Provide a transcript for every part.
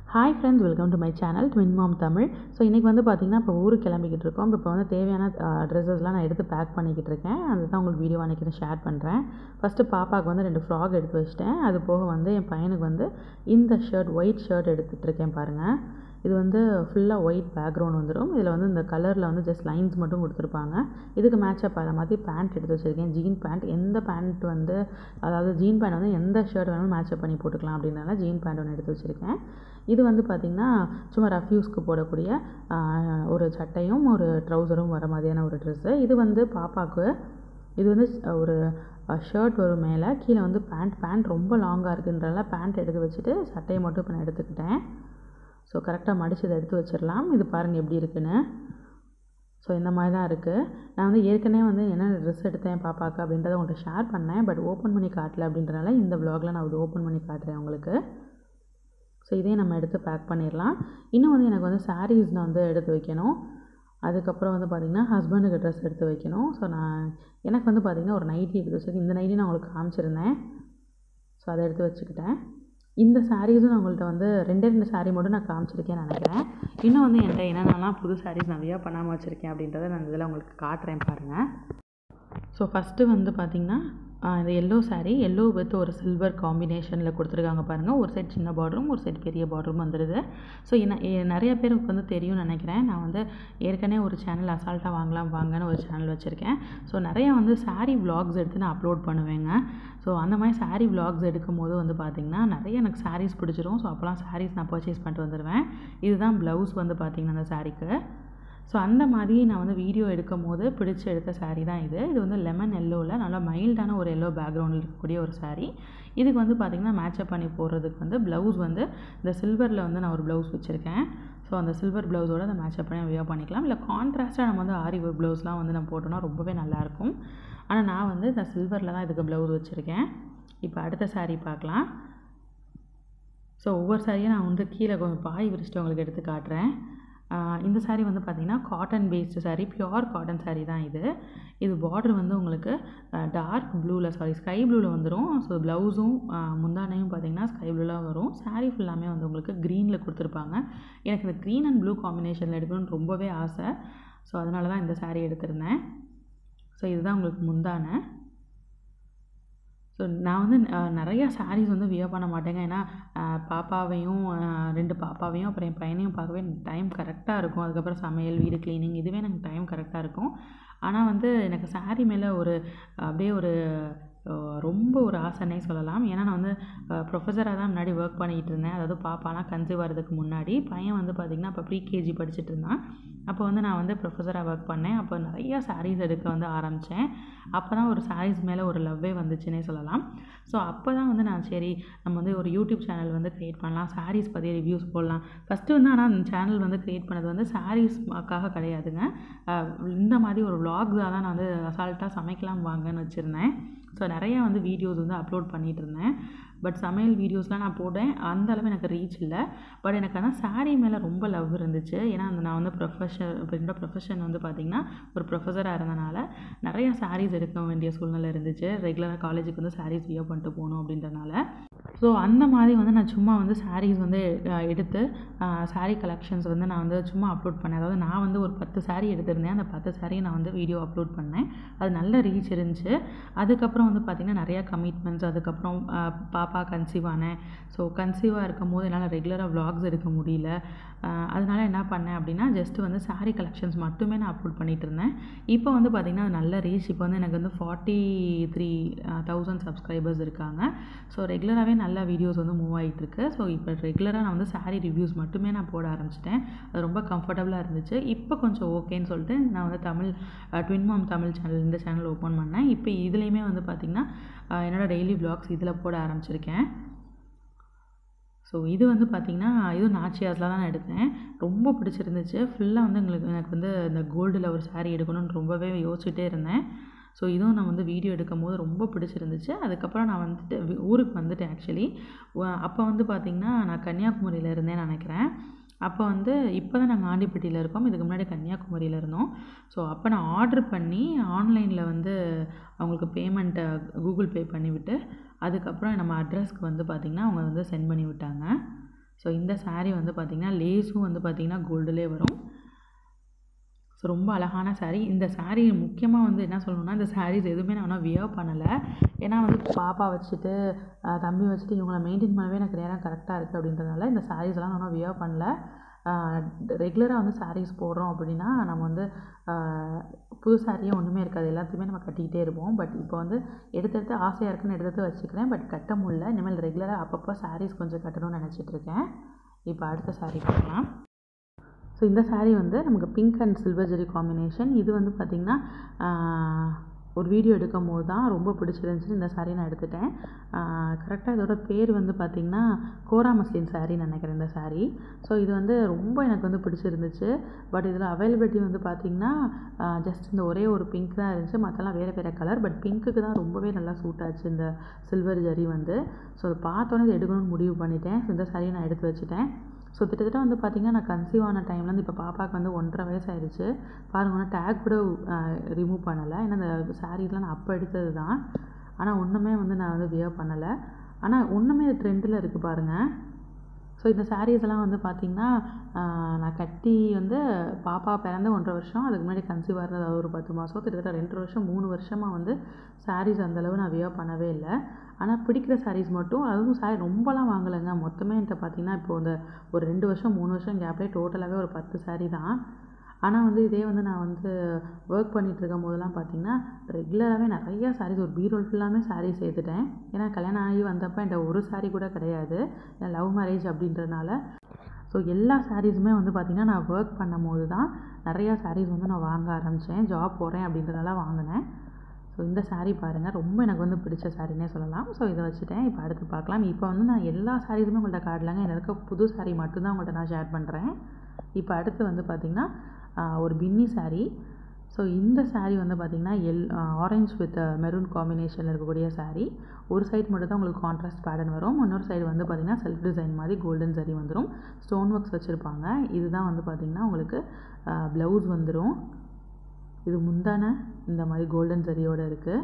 hi friends welcome to my channel twin mom Tamil so இன்றைக்கி வந்து பார்த்திங்கன்னா இப்போ ஊருக்கு கிளம்பிக்கிட்டு இருக்கோம் இப்போ வந்து தேவையான ட்ரெஸ்ஸஸ்லாம் நான் எடுத்து பேக் பண்ணிக்கிட்டு இருக்கேன் அதுதான் உங்களுக்கு வீடியோ அன்றைக்கி நான் ஷேர் பண்ணுறேன் ஃபஸ்ட்டு பாப்பாவுக்கு வந்து ரெண்டு ஃப்ராக் எடுத்து வச்சிட்டேன் அது போக வந்து என் பையனுக்கு வந்து இந்த ஷர்ட் ஒயிட் ஷர்ட் எடுத்துகிட்டு இருக்கேன் பாருங்கள் இது வந்து ஃபுல்லாக ஒயிட் பேக்ரவுண்ட் வந்துடும் இதில் வந்து இந்த கலரில் வந்து ஜஸ்ட் லைன்ஸ் மட்டும் கொடுத்துருப்பாங்க இதுக்கு மேட்சப் ஆகிற மாதிரி பேண்ட் எடுத்து வச்சுருக்கேன் ஜீன் பேண்ட் எந்த பேண்ட் வந்து அதாவது ஜீன் பேண்ட் வந்து எந்த ஷர்ட் வேணாலும் மேட்சப் பண்ணி போட்டுக்கலாம் அப்படின்னால ஜீன் பேண்ட் ஒன்று எடுத்து வச்சுருக்கேன் இது வந்து பார்த்திங்கன்னா சும்மா ரஃப்யூஸ்க்கு போடக்கூடிய ஒரு சட்டையும் ஒரு ட்ரௌசரும் வர மாதிரியான ஒரு ட்ரெஸ்ஸு இது வந்து பாப்பாவுக்கு இது வந்து ஒரு ஷர்ட் வரும் மேலே கீழே வந்து பேண்ட் பேண்ட் ரொம்ப லாங்காக இருக்குன்றனால பேண்ட் எடுத்து வச்சுட்டு சட்டையை மட்டும் இப்போ நான் எடுத்துக்கிட்டேன் ஸோ கரெக்டாக மடித்து இதை எடுத்து வச்சிடலாம் இது பாருங்கள் எப்படி இருக்குன்னு ஸோ இந்த மாதிரி தான் இருக்குது நான் வந்து ஏற்கனவே வந்து என்ன ட்ரெஸ் எடுத்தேன் பாப்பாவுக்கு அப்படின்றத உங்கள்கிட்ட ஷேர் பண்ணேன் பட் ஓப்பன் பண்ணி காட்டல அப்படின்றனால இந்த வ்ளாகில் நான் இது ஓப்பன் பண்ணி காட்டுறேன் உங்களுக்கு ஸோ இதையும் நம்ம எடுத்து பேக் பண்ணிடலாம் இன்னும் வந்து எனக்கு வந்து சாரீஸ் நான் வந்து எடுத்து வைக்கணும் அதுக்கப்புறம் வந்து பார்த்திங்கன்னா ஹஸ்பண்டுக்கு ட்ரெஸ் எடுத்து வைக்கணும் ஸோ நான் எனக்கு வந்து பார்த்திங்கன்னா ஒரு நைட்டி எடுத்து வச்சுருக்கேன் இந்த நைட்டி நான் உங்களுக்கு காமிச்சிருந்தேன் ஸோ அதை எடுத்து வச்சுக்கிட்டேன் இந்த சாரீஸும் நான் உங்கள்கிட்ட வந்து ரெண்டே ரெண்டு சாரீ மட்டும் நான் காமிச்சிருக்கேன்னு நினைக்கிறேன் இன்னும் வந்து என்கிட்ட என்னென்னலாம் புது சாரீஸ் நான் வியா பண்ணாமல் வச்சுருக்கேன் அப்படின்றத நான் இதில் உங்களுக்கு காட்டுறேன் பாருங்கள் ஸோ ஃபஸ்ட்டு வந்து பார்த்திங்கன்னா இந்த எல்லோ சாரீ எல்லோ வித் ஒரு சில்வர் காம்பினேஷனில் கொடுத்துருக்காங்க பாருங்கள் ஒரு சைட் சின்ன பார்டரும் ஒரு சைட் பெரிய பார்டரும் வந்துடுது ஸோ என்ன நிறைய பேருக்கு வந்து தெரியும்னு நினைக்கிறேன் நான் வந்து ஏற்கனவே ஒரு சேனல் அசால்ட்டாக வாங்கலாம் வாங்கன்னு ஒரு சேனல் வச்சுருக்கேன் ஸோ நிறையா வந்து சாரீ விலாக்ஸ் எடுத்து நான் அப்லோட் பண்ணுவேங்க ஸோ அந்த மாதிரி சாரீ விலாக்ஸ் எடுக்கும் போது வந்து பார்த்திங்கன்னா நிறைய எனக்கு சாரீஸ் பிடிச்சிரும் ஸோ அப்போலாம் சாரீஸ் நான் பர்ச்சேஸ் பண்ணிட்டு வந்துடுவேன் இதுதான் ப்ளவுஸ் வந்து பார்த்திங்கன்னா அந்த சாரீக்கு ஸோ அந்த மாதிரி நான் வந்து வீடியோ எடுக்கும் போது பிடிச்சி எடுத்த சாரீ தான் இது இது வந்து லெமன் எல்லோவில் நல்லா மைல்டான ஒரு எல்லோ பேக்ரவுண்டில் இருக்கக்கூடிய ஒரு சாரீ இதுக்கு வந்து பார்த்திங்கன்னா மேட்சப் பண்ணி போடுறதுக்கு வந்து ப்ளவுஸ் வந்து இந்த சில்வரில் வந்து நான் ஒரு ப்ளவுஸ் வச்சுருக்கேன் ஸோ அந்த சில்வர் ப்ளவுஸோட அதை மேட்சப் பண்ணி வியர் பண்ணிக்கலாம் இல்லை கான்ட்ராஸ்ட்டாக நம்ம வந்து ஆரி ஒர்க் ப்ளவுஸ்லாம் வந்து நம்ம போட்டோம்னா ரொம்பவே நல்லாயிருக்கும் ஆனால் நான் வந்து இந்த சில்வரில் தான் இதுக்கு ப்ளவுஸ் வச்சுருக்கேன் இப்போ அடுத்த சாரீ பார்க்கலாம் ஸோ ஒவ்வொரு சாரியும் நான் வந்து கீழே கொஞ்சம் பாய் விரிச்சிட்டு உங்களுக்கு எடுத்து காட்டுறேன் இந்த சாரீ வந்து பார்த்திங்கன்னா cotton based saree pure cotton saree தான் இது இது பார்டர் வந்து உங்களுக்கு டார்க் ப்ளூவில் சாரி ஸ்கை ப்ளூவில் வந்துடும் ஸோ ப்ளவுஸும் முந்தானையும் பார்த்திங்கன்னா ஸ்கை ப்ளூவில் வரும் சாரீ ஃபுல்லாமே வந்து உங்களுக்கு க்ரீனில் கொடுத்துருப்பாங்க எனக்கு இந்த க்ரீன் அண்ட் ப்ளூ காம்பினேஷனில் எடுக்கணும்னு ரொம்பவே ஆசை ஸோ அதனால தான் இந்த சாரீ எடுத்திருந்தேன் ஸோ இதுதான் உங்களுக்கு முந்தானை ஸோ நான் வந்து நிறையா சாரீஸ் வந்து வியர் பண்ண மாட்டேங்க ஏன்னா பாப்பாவையும் ரெண்டு பாப்பாவையும் அப்புறம் என் பையனையும் பார்க்கவே டைம் கரெக்டாக இருக்கும் அதுக்கப்புறம் சமையல் வீடு க்ளீனிங் இதுவே எனக்கு டைம் கரெக்டாக இருக்கும் ஆனால் வந்து எனக்கு சாரீ மேலே ஒரு அப்படியே ஒரு ரொம்ப ஒரு ஆசைன்னே சொல்லலாம் ஏன்னா நான் வந்து ப்ரொஃபஸராக தான் முன்னாடி ஒர்க் பண்ணிகிட்டு இருந்தேன் அதாவது பாப்பாலாம் கன்சீவ் ஆகிறதுக்கு முன்னாடி பையன் வந்து பார்த்திங்கன்னா அப்போ ப்ரீ கேஜி படிச்சுட்டு இருந்தான் அப்போ வந்து நான் வந்து ப்ரொஃபஸராக ஒர்க் பண்ணேன் அப்போ நிறையா சாரீஸ் எடுக்க வந்து ஆரம்பித்தேன் அப்போ தான் ஒரு சாரீஸ் மேலே ஒரு லவ்வே வந்துச்சுன்னே சொல்லலாம் ஸோ அப்போ தான் வந்து நான் சரி நம்ம வந்து ஒரு யூடியூப் சேனல் வந்து க்ரியேட் பண்ணலாம் சாரீஸ் பற்றி ரிவ்யூஸ் போடலாம் ஃபஸ்ட்டு வந்து ஆனால் அந்த சேனல் வந்து க்ரியேட் பண்ணது வந்து சாரீஸ்க்காக கிடையாதுங்க இந்த மாதிரி ஒரு விலாக்ஸாக தான் நான் வந்து அசால்ட்டாக சமைக்கலாம் வாங்கன்னு வச்சுருந்தேன் ஸோ நிறையா வந்து வீடியோஸ் வந்து அப்லோட் பண்ணிகிட்டு இருந்தேன் பட் சமையல் வீடியோஸ்லாம் நான் போட்டேன் அந்த அளவு எனக்கு ரீச் இல்லை பட் எனக்கு ஆனால் சாரீ மேலே ரொம்ப லவ் இருந்துச்சு ஏன்னா அந்த நான் வந்து ப்ரொஃபஷன் இப்போ என்னோட ப்ரொஃபஷன் வந்து பார்த்திங்கன்னா ஒரு ப்ரொஃபஸராக இருந்தனால நிறையா சாரீஸ் எடுக்க வேண்டிய சூழ்நிலை இருந்துச்சு ரெகுலராக காலேஜுக்கு வந்து சாரீஸ் வியர் பண்ணிட்டு போகணும் அப்படின்றனால ஸோ அந்த மாதிரி வந்து நான் சும்மா வந்து சாரீஸ் வந்து எடுத்து சாரீ கலெக்ஷன்ஸ் வந்து நான் வந்து சும்மா அப்லோட் பண்ணேன் அதாவது நான் வந்து ஒரு பத்து சாரீ எடுத்திருந்தேன் அந்த பத்து சாரீ நான் வந்து வீடியோ அப்லோட் பண்ணேன் அது நல்ல ரீச் இருந்துச்சு அதுக்கப்புறம் வந்து பார்த்திங்கன்னா நிறையா கமிட்மெண்ட்ஸ் அதுக்கப்புறம் பாப்பா கன்சீவ் ஆனேன் ஸோ கன்சீவாக இருக்கும் போது என்னால் ரெகுலராக வ்ளாக்ஸ் எடுக்க முடியல அதனால் என்ன பண்ணேன் அப்படின்னா ஜஸ்ட்டு வந்து சாரீ கலெக்ஷன்ஸ் மட்டுமே நான் அப்லோட் பண்ணிகிட்டு இருந்தேன் இப்போ வந்து பார்த்திங்கன்னா நல்ல ரீச் இப்போ வந்து எனக்கு வந்து ஃபார்ட்டி த்ரீ தௌசண்ட் சப்ஸ்கிரைபர்ஸ் இருக்காங்க ஸோ ரெகுலராகவே நல்ல வீடியோஸ் வந்து மூவ் ஆகிட்டுருக்கு ஸோ இப்போ ரெகுலராக நான் வந்து சாரீ ரிவ்யூஸ் மட்டுமே நான் போட ஆரம்பிச்சிட்டேன் அது ரொம்ப கம்ஃபர்டபுளாக இருந்துச்சு இப்போ கொஞ்சம் ஓகேன்னு சொல்லிட்டு நான் வந்து Tamil twin mom Tamil channel இந்த சேனல் ஓப்பன் பண்ணேன் இப்போ இதுலேயுமே வந்து பார்த்திங்கன்னா என்னோடய டெய்லி வ்ளாக்ஸ் இதில் போட ஆரம்பிச்சிருக்கேன் ஸோ இது வந்து பார்த்திங்கன்னா இதுவும் நாச்சியாஸில் தான் நான் எடுத்தேன் ரொம்ப பிடிச்சிருந்துச்சு ஃபுல்லாக வந்து எங்களுக்கு எனக்கு வந்து இந்த கோல்டில் ஒரு சாரீ எடுக்கணும்னு ரொம்பவே யோசிச்சுட்டே இருந்தேன் ஸோ இதுவும் நான் வந்து வீடியோ எடுக்கும் போது ரொம்ப பிடிச்சிருந்துச்சு அதுக்கப்புறம் நான் வந்துட்டு ஊருக்கு வந்துட்டேன் ஆக்சுவலி அப்போ வந்து பார்த்திங்கன்னா நான் கன்னியாகுமரியில் இருந்தேன் நினைக்கிறேன் அப்போ வந்து இப்போ தான் நாங்கள் ஆண்டிப்பட்டியில் இருக்கோம் இதுக்கு முன்னாடி கன்னியாகுமரியில் இருந்தோம் ஸோ அப்போ நான் ஆர்டர் பண்ணி ஆன்லைனில் வந்து அவங்களுக்கு பேமெண்ட்டை கூகுள் பே பண்ணிவிட்டு அதுக்கப்புறம் நம்ம அட்ரஸ்க்கு வந்து பார்த்திங்கன்னா அவங்க வந்து சென்ட் பண்ணி விட்டாங்க ஸோ இந்த saree வந்து பார்த்திங்கன்னா லேஸும் வந்து பார்த்திங்கன்னா கோல்டுலேயே வரும் ஸோ ரொம்ப அழகான saree இந்த saree முக்கியமாக வந்து என்ன சொல்லணும்னா இந்த sarees எதுவுமே நான் இன்னும் வியர் பண்ணலை ஏன்னா வந்து பாப்பா வச்சுட்டு அஹ் தம்பி வச்சுட்டு இவங்கள மெயின்டைன் பண்ணவே எனக்கு நேரம் கரெக்டாக இருக்குது அப்படின்றதுனால இந்த sarees எல்லாம் நான் இன்னும் வியர் பண்ணல ரெகுலராக வந்து sarees போடுறோம் அப்படின்னா நம்ம வந்து ஆஹ் புது சாரியே ஒன்றுமே இருக்காது எல்லாத்தையுமே நம்ம கட்டிக்கிட்டே இருப்போம் பட் இப்போ வந்து எடுத்து எடுத்து ஆசையாக இருக்குன்னு எடுத்து எடுத்து வச்சுக்கிறேன் பட் கட்ட முடியல இனிமேல் ரெகுலராக அப்பப்போ sarees கொஞ்சம் கட்டணும்னு நினச்சிட்டு இருக்கேன் இப்போ அடுத்த saree பார்க்கலாம் ஸோ இந்த saree வந்து நமக்கு pink and silver zari combination இது வந்து பார்த்திங்கன்னா ஒரு வீடியோ எடுக்கும் போது தான் ரொம்ப பிடிச்சிருந்துச்சு இந்த saree நான் எடுத்துட்டேன் கரெக்டாக இதோட பேர் வந்து பார்த்திங்கன்னா கோரா மஸ்லின் saree நினைக்கிறேன் இந்த saree ஸோ இது வந்து ரொம்ப எனக்கு வந்து பிடிச்சிருந்துச்சு பட் இதில் அவைலபிலிட்டி வந்து பார்த்திங்கன்னா ஜஸ்ட் இந்த ஒரே ஒரு பிங்க் தான் இருந்துச்சு மற்றெல்லாம் வேறு வேறு கலர் பட் பிங்க்குக்கு தான் ரொம்பவே நல்லா சூட் ஆச்சு இந்த சில்வர் ஜரி வந்து ஸோ அதை பார்த்தோன்னே இதை எடுக்கணும்னு முடிவு பண்ணிட்டேன் ஸோ இந்த saree நான் எடுத்து வச்சுட்டேன் ஸோ கிட்டத்தட்ட வந்து பார்த்திங்கன்னா நான் கன்சீவ் ஆன டைம்லேருந்து இப்போ பாப்பாவுக்கு வந்து ஒன்றரை வயசு ஆயிடுச்சு பாருங்க நான் டேக் கூட ரிமூவ் பண்ணலை ஏன்னா இந்த சாரீஸ்லாம் நான் அப்போ எடுத்தது தான் ஆனால் ஒன்றுமே வந்து நான் வந்து வியர் பண்ணலை ஆனால் ஒன்றுமே ட்ரெண்டில் இருக்குது பாருங்கள் ஸோ இந்த sarees எல்லாம் வந்து பார்த்திங்கன்னா நான் கட்டி வந்து பாப்பா பிறந்து ஒன்றரை வருஷம் அதுக்கு முன்னாடி கன்சீவ் ஆகிறது அது ஒரு பத்து மாதம் கிட்டத்தட்ட ரெண்டு வருஷம் மூணு வருஷமாக வந்து sarees அந்தளவு நான் வியர் பண்ணவே இல்லை ஆனால் பிடிக்கிற sarees மட்டும் அதுவும் saree ரொம்பலாம் வாங்கலைங்க மொத்தமே என்கிட்ட பார்த்திங்கன்னா இப்போ இந்த ஒரு ரெண்டு வருஷம் மூணு வருஷம் கேப்லேயே டோட்டலாகவே ஒரு பத்து saree தான் ஆனால் வந்து இதே வந்து நான் வந்து ஒர்க் பண்ணிகிட்டு இருக்கும் போதெல்லாம் பார்த்தீங்கன்னா ரெகுலராகவே நிறையா sarees ஒரு பீரோல் ஃபுல்லாமே sarees சேர்த்துட்டேன் ஏன்னா கல்யாணம் ஆகி வந்தப்போ என்கிட்ட ஒரு saree கூட கிடையாது ஏன்னா லவ் மேரேஜ் அப்படின்றதுனால ஸோ எல்லா சாரீஸுமே வந்து பார்த்திங்கன்னா நான் ஒர்க் பண்ணும் போது தான் நிறையா sarees வந்து நான் வாங்க ஆரம்பித்தேன் ஜாப் போகிறேன் அப்படின்றதால வாங்கினேன் ஸோ இந்த saree பாருங்கள் ரொம்ப எனக்கு வந்து பிடிச்ச சாரின்னே சொல்லலாம் ஸோ இதை வச்சுட்டேன் இப்போ அடுத்து பார்க்கலாம் இப்போ வந்து நான் எல்லா சாரீஸுமே உங்கள்கிட்ட காட்டலாங்க எனக்கு இருக்க புது saree மட்டும்தான் உங்கள்கிட்ட நான் ஷேர் பண்ணுறேன் இப்போ அடுத்து வந்து பார்த்திங்கன்னா ஆஹ் ஒரு பின்னி saree ஸோ இந்த saree வந்து பார்த்திங்கன்னா எல் ஆரஞ்ச் வித் மெரூன் காம்பினேஷனில் இருக்கக்கூடிய saree ஒரு சைடு மட்டும் தான் உங்களுக்கு கான்ட்ராஸ்ட் பேட்டர்ன் வரும் இன்னொரு சைடு வந்து பார்த்திங்கன்னா செல்ஃப் டிசைன் மாதிரி கோல்டன் saree வந்துடும் ஸ்டோன் ஒர்க்ஸ் வச்சுருப்பாங்க இதுதான் வந்து பார்த்திங்கன்னா உங்களுக்கு ப்ளவுஸ் வந்துடும் இது முந்தான இந்த மாதிரி கோல்டன் சரியோடு இருக்குது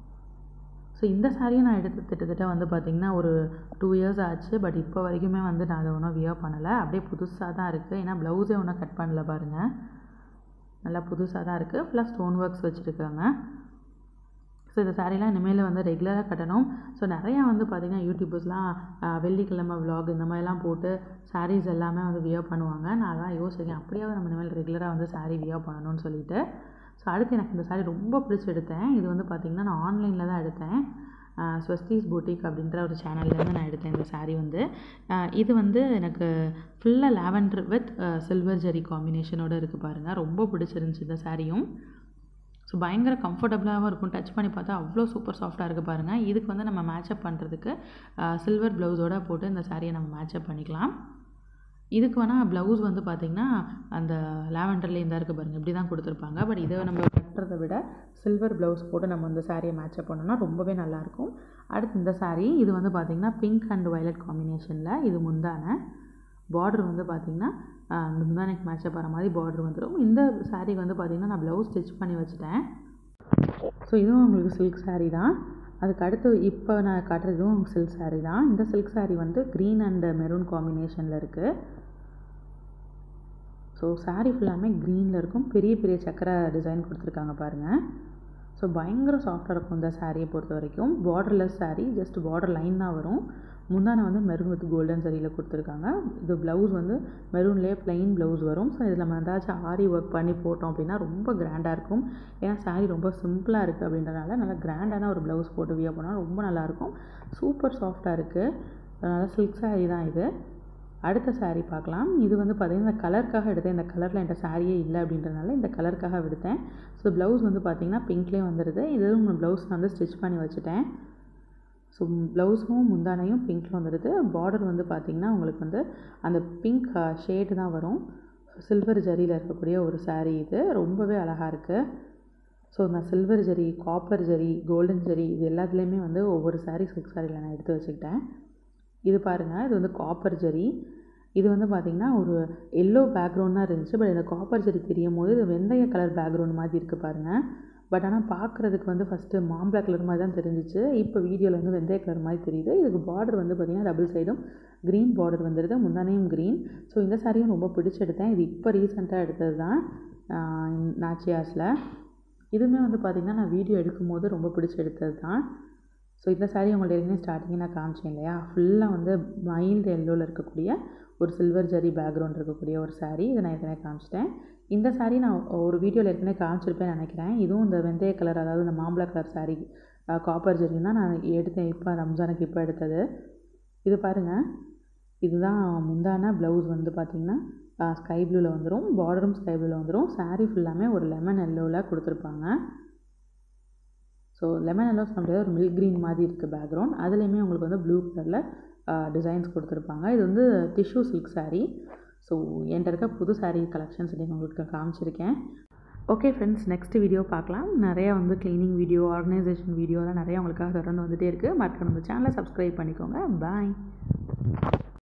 ஸோ இந்த சாரியை நான் எடுத்து கிட்டத்தட்ட வந்து பார்த்திங்கன்னா ஒரு டூ இயர்ஸ் ஆச்சு பட் இப்போ வரைக்குமே வந்து நான் அதை ஒன்றும் வியர் பண்ணலை அப்படியே புதுசாக தான் இருக்குது ஏன்னா ப்ளவுஸே ஒன்றும் கட் பண்ணல பாருங்கள் நல்லா புதுசாக தான் இருக்குது ஃபுல்லாக ஸ்டோன் ஒர்க்ஸ் வச்சுருக்காங்க ஸோ இந்த சாரீலாம் இனிமேல் வந்து ரெகுலராக கட்டணும் ஸோ நிறையா வந்து பார்த்திங்கன்னா யூடியூபர்ஸ்லாம் ஆஹ், வெள்ளிக்கிழமை vlog இந்த மாதிரிலாம் போட்டு sarees எல்லாமே வந்து வியர் பண்ணுவாங்க நான் அதான் யோசிக்கிறேன் அப்படியாவது நம்ம இனிமேல் ரெகுலராக வந்து saree வியர் பண்ணணும்னு சொல்லிட்டு ஸோ அடுத்து எனக்கு இந்த saree ரொம்ப பிடிச்சி எடுத்தேன் இது வந்து பார்த்திங்கன்னா நான் ஆன்லைனில் தான் எடுத்தேன் ஸ்வஸ்திஸ் பூட்டிக் அப்படின்ற ஒரு சேனல்லேருந்து நான் எடுத்தேன் இந்த saree வந்து ஆஹ், இது வந்து எனக்கு ஃபுல்லாக லாவெண்டர் வித் சில்வர் ஜெரி காம்பினேஷனோட இருக்குது பாருங்கள் ரொம்ப பிடிச்சிருந்துச்சி இந்த சாரியும் ஸோ பயங்கர கம்ஃபர்டபுளாகவும் இருக்கும் டச் பண்ணி பார்த்தா அவ்வளோ சூப்பர் சாஃப்டாக இருக்குது பாருங்கள் இதுக்கு வந்து நம்ம மேட்சப் பண்ணுறதுக்கு சில்வர் ப்ளவுஸோட போட்டு இந்த சாரியை நம்ம மேட்சப் பண்ணிக்கலாம் இதுக்கு வேணால் ப்ளவுஸ் வந்து பார்த்திங்கன்னா அந்த லாவெண்டர்லேயும் தான் இருக்குது பாருங்கள் இப்படி தான் கொடுத்துருப்பாங்க பட் இதை நம்ம கட்டுறதை விட சில்வர் ப்ளவுஸ் போட்டு நம்ம இந்த சாரியை மேட்சப் பண்ணோம்னா ரொம்பவே நல்லாயிருக்கும் அடுத்து இந்த saree இது வந்து பார்த்திங்கன்னா பிங்க் அண்ட் வயலட் காம்பினேஷனில் இது முந்தான பார்டர் வந்து பார்த்திங்கன்னா ஆஹ், இந்த முந்தானைக்கு மேட்சப் ஆகிற மாதிரி பார்டர் வந்துடும் இந்த saree வந்து பார்த்திங்கன்னா நான் ப்ளவுஸ் ஸ்டிச் பண்ணி வச்சுட்டேன் ஸோ இதுவும் உங்களுக்கு சில்க் saree தான் அதுக்கு அடுத்து இப்போ நான் காட்டுறதும் சில்க் saree தான் இந்த சில்க் saree வந்து க்ரீன் அண்ட் மெரூன் காம்பினேஷனில் இருக்குது ஸோ saree ஃபுல்லாமே க்ரீனில் இருக்கும் பெரிய பெரிய சக்கரை டிசைன் கொடுத்துருக்காங்க பாருங்கள் ஸோ பயங்கர சாஃப்டாக இருக்கும் இந்த சாரியை பொறுத்த வரைக்கும் borderless saree just border line தான் வரும் முந்தானை வந்து மெரூன் வித் கோல்டன் சரியில் கொடுத்துருக்காங்க இது ப்ளவுஸ் வந்து மெரூன்லேயே plain ப்ளவுஸ் வரும் ஸோ இதில் நம்ம ஏதாச்சும் ஆரி ஒர்க் பண்ணி போட்டோம் அப்படின்னா ரொம்ப கிராண்டாக இருக்கும் ஏன்னா saree ரொம்ப சிம்பிளாக இருக்குது அப்படின்றனால நல்லா கிராண்டான ஒரு ப்ளவுஸ் போட்டு வியர் பண்ணால் ரொம்ப நல்லாயிருக்கும் சூப்பர் சாஃப்டாக இருக்குது அதனால் சில்க் saree தான் இது அடுத்த saree பார்க்கலாம் இது வந்து பார்த்திங்கன்னா இந்த கலருக்காக எடுத்தேன் இந்த கலரில் என்கிட்ட சாரியே இல்லை அப்படின்றனால இந்த கலருக்காக எடுத்தேன் ஸோ ப்ளவுஸ் வந்து பார்த்திங்கன்னா பிங்க்லேயே வந்துடுது இதுவும் ப்ளவுஸ் வந்து ஸ்டிச் பண்ணி வச்சுட்டேன் ஸோ ப்ளவுஸும் முந்தானையும் பிங்க்கில் வந்துடுது பார்டர் வந்து பார்த்திங்கன்னா உங்களுக்கு வந்து அந்த பிங்க் ஷேடு தான் வரும் சில்வர் ஜரியில் இருக்கக்கூடிய ஒரு saree இது ரொம்பவே அழகாக இருக்குது ஸோ நான் silver zari copper zari golden zari இது எல்லாத்துலேயுமே வந்து ஒவ்வொரு saree சில்க் சாரியில் நான் எடுத்து வச்சுக்கிட்டேன் இது பாருங்கள் இது வந்து காப்பர் ஜரி இது வந்து பார்த்திங்கன்னா ஒரு எல்லோ பேக்ரவுண்ட் தான் இருந்துச்சு பட் இந்த காப்பர் ஜரி தெரியும் போது இது வெந்தய கலர் பேக்ரவுண்ட் மாதிரி இருக்குது பாருங்கள் பட் ஆனால் பார்க்குறதுக்கு வந்து ஃபஸ்ட்டு மாம்பழ கலர் மாதிரி தான் தெரிஞ்சிச்சு இப்போ வீடியோவில் வந்து வெந்தய கலர் மாதிரி தெரியுது இதுக்கு பார்டர் வந்து பார்த்திங்கன்னா டபுள் சைடும் க்ரீன் பார்டர் வந்துடுது முந்தானையும் க்ரீன் ஸோ இந்த சாரியும் ரொம்ப பிடிச்செடுத்தேன் இது இப்போ ரீசெண்டாக எடுத்தது தான் நாச்சியாஸில் இதுவுமே வந்து பார்த்திங்கன்னா நான் வீடியோ எடுக்கும்போது ரொம்ப பிடிச்சி எடுத்தது தான் ஸோ இந்த சாரீ உங்கள்ட்ட ஏற்கனவே ஸ்டார்டிங்கே நான் காமிச்சேன் இல்லையா ஃபுல்லாக வந்து மைல்டு எல்லோவில் இருக்கக்கூடிய ஒரு சில்வர் ஜரி பேக்ரவுண்ட் இருக்கக்கூடிய ஒரு சாரீ இதை நான் ஏற்கனவே காமிச்சிட்டேன் இந்த சாரீ நான் ஒரு வீடியோவில் ஏற்கனவே காமிச்சிருப்பேன்னு நினைக்கிறேன் இதுவும் இந்த வெந்தய கலர் அதாவது இந்த மாம்பழ கலர் சாரீ காப்பர் ஜரியும் தான் நான் எடுத்தேன் இப்போ ரம்ஜானுக்கு இப்போ எடுத்தது இது பாருங்கள் இதுதான் முந்தான ப்ளவுஸ் வந்து பார்த்திங்கன்னா ஸ்கை ப்ளூவில் வந்துடும் பார்டரும் ஸ்கை ப்ளூவில் வந்துடும் சாரீ ஃபுல்லாமே ஒரு லெமன் எல்லோவில் கொடுத்துருப்பாங்க ஸோ லெமன் எல்லோ சொல்ல முடியாது ஒரு மில்க் க்ரீன் மாதிரி இருக்குது பேக்ரவுண்ட் அதுலேயுமே உங்களுக்கு வந்து ப்ளூ கலரில் டிசைன்ஸ் கொடுத்துருப்பாங்க இது வந்து டிஷ்யூ சில்க் சாரீ ஸோ என்கிட்ட இருக்க புது சாரீ கலெக்ஷன்ஸ் நீங்கள் உங்களுக்கு காமிச்சிருக்கேன் ஓகே ஃப்ரெண்ட்ஸ் நெக்ஸ்ட் வீடியோ பார்க்கலாம் நிறையா வந்து க்ளீனிங் வீடியோ ஆர்கனைசேஷன் வீடியோலாம் நிறையா உங்களுக்காக தொடர்ந்து வந்துகிட்டே இருக்குது மறக்காம நம்ம சேனலை சப்ஸ்கிரைப் பண்ணிக்கோங்க பாய்